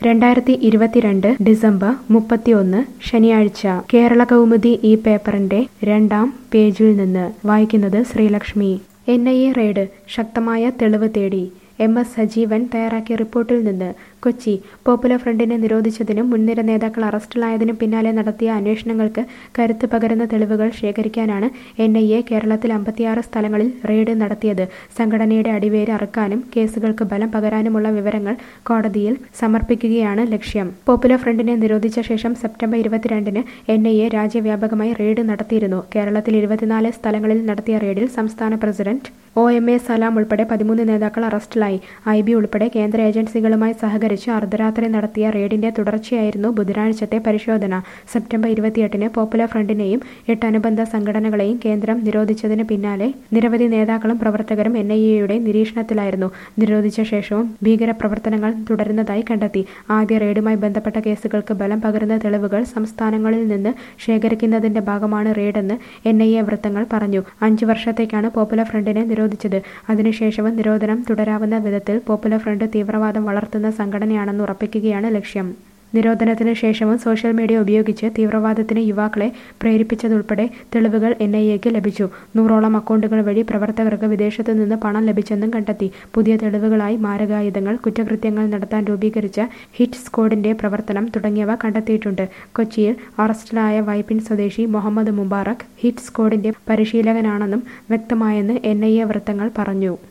രണ്ടായിരത്തി ഇരുപത്തിരണ്ട് ഡിസംബർ മുപ്പത്തിയൊന്ന് ശനിയാഴ്ച കേരള കൗമുദി ഈ പേപ്പറിന്റെ രണ്ടാം പേജിൽ നിന്ന് വായിക്കുന്നത് Sreelakshmi N I A raid ശക്തമായ തെളിവ് തേടി എം എസ് സജീവൻ തയ്യാറാക്കിയ റിപ്പോർട്ടിൽ നിന്ന് കൊച്ചി പോപ്പുലർ ഫ്രണ്ടിനെ നിരോധിച്ചതിനും മുൻനിര നേതാക്കൾ അറസ്റ്റിലായതിനും പിന്നാലെ നടത്തിയ അന്വേഷണങ്ങൾക്ക് കരുത്ത് പകരുന്ന തെളിവുകൾ ശേഖരിക്കാനാണ് എൻ ഐ എ കേരളത്തിൽ അമ്പത്തിയാറ് സ്ഥലങ്ങളിൽ റെയ്ഡ് നടത്തിയത് സംഘടനയുടെ അടിവേര് അറുക്കാനും കേസുകൾക്ക് ബലം പകരാനുമുള്ള വിവരങ്ങൾ കോടതിയിൽ സമർപ്പിക്കുകയാണ് ലക്ഷ്യം പോപ്പുലർ ഫ്രണ്ടിനെ നിരോധിച്ച ശേഷം സെപ്റ്റംബർ ഇരുപത്തിരണ്ടിന് എൻ ഐ എ രാജ്യവ്യാപകമായി റെയ്ഡ് നടത്തിയിരുന്നു കേരളത്തിൽ ഇരുപത്തിനാല് സ്ഥലങ്ങളിൽ നടത്തിയ റെയ്ഡിൽ സംസ്ഥാന president O M A Salam ഉൾപ്പെടെ പതിമൂന്ന് നേതാക്കൾ അറസ്റ്റിലായി ഐ ബി ഉൾപ്പെടെ കേന്ദ്ര ഏജൻസികളുമായി സഹകരിച്ച് അർദ്ധരാത്രി നടത്തിയ റെയ്ഡിന്റെ തുടർച്ചയായിരുന്നു ബുധനാഴ്ചത്തെ പരിശോധന സെപ്റ്റംബർ ഇരുപത്തിയെട്ടിന് പോപ്പുലർ ഫ്രണ്ടിനെയും എട്ട് അനുബന്ധ സംഘടനകളെയും കേന്ദ്രം നിരോധിച്ചതിന് പിന്നാലെ നിരവധി നേതാക്കളും പ്രവർത്തകരും എൻ ഐ എയുടെ നിരീക്ഷണത്തിലായിരുന്നു നിരോധിച്ച ശേഷവും ഭീകരപ്രവർത്തനങ്ങൾ തുടരുന്നതായി കണ്ടെത്തി ആദ്യ റെയ്ഡുമായി ബന്ധപ്പെട്ട കേസുകൾക്ക് ബലം പകരുന്ന തെളിവുകൾ സംസ്ഥാനങ്ങളിൽ നിന്ന് ശേഖരിക്കുന്നതിന്റെ ഭാഗമാണ് റെയ്ഡെന്ന് എൻ ഐ എ വൃത്തങ്ങൾ പറഞ്ഞു അഞ്ചു വർഷത്തേക്കാണ് പോപ്പുലർ ഫ്രണ്ടിനെ നിരോധിച്ചത് അതിനുശേഷവും നിരോധനം തുടരാവുന്ന വിധത്തിൽ പോപ്പുലർ ഫ്രണ്ട് തീവ്രവാദം വളർത്തുന്ന സംഘടനയാണെന്ന് ഉറപ്പിക്കുകയാണ് ലക്ഷ്യം നിരോധനത്തിന് ശേഷവും സോഷ്യൽ മീഡിയ ഉപയോഗിച്ച് തീവ്രവാദത്തിന് യുവാക്കളെ പ്രേരിപ്പിച്ചതുൾപ്പെടെ തെളിവുകൾ എൻ ഐ എക്ക് ലഭിച്ചു നൂറോളം അക്കൗണ്ടുകൾ വഴി പ്രവർത്തകർക്ക് വിദേശത്തു നിന്ന് പണം ലഭിച്ചെന്നും കണ്ടെത്തി പുതിയ തെളിവുകളായി മാരകായുധങ്ങൾ കുറ്റകൃത്യങ്ങൾ നടത്താൻ രൂപീകരിച്ച ഹിറ്റ് സ്ക്വാഡിന്റെ പ്രവർത്തനം തുടങ്ങിയവ കണ്ടെത്തിയിട്ടുണ്ട് കൊച്ചിയിൽ അറസ്റ്റിലായ വൈപ്പിൻ സ്വദേശി മുഹമ്മദ് മുബാറക് ഹിറ്റ് സ്ക്വാഡിന്റെ പരിശീലകനാണെന്നും വ്യക്തമായെന്ന് എൻ ഐ എ വൃത്തങ്ങൾ പറഞ്ഞു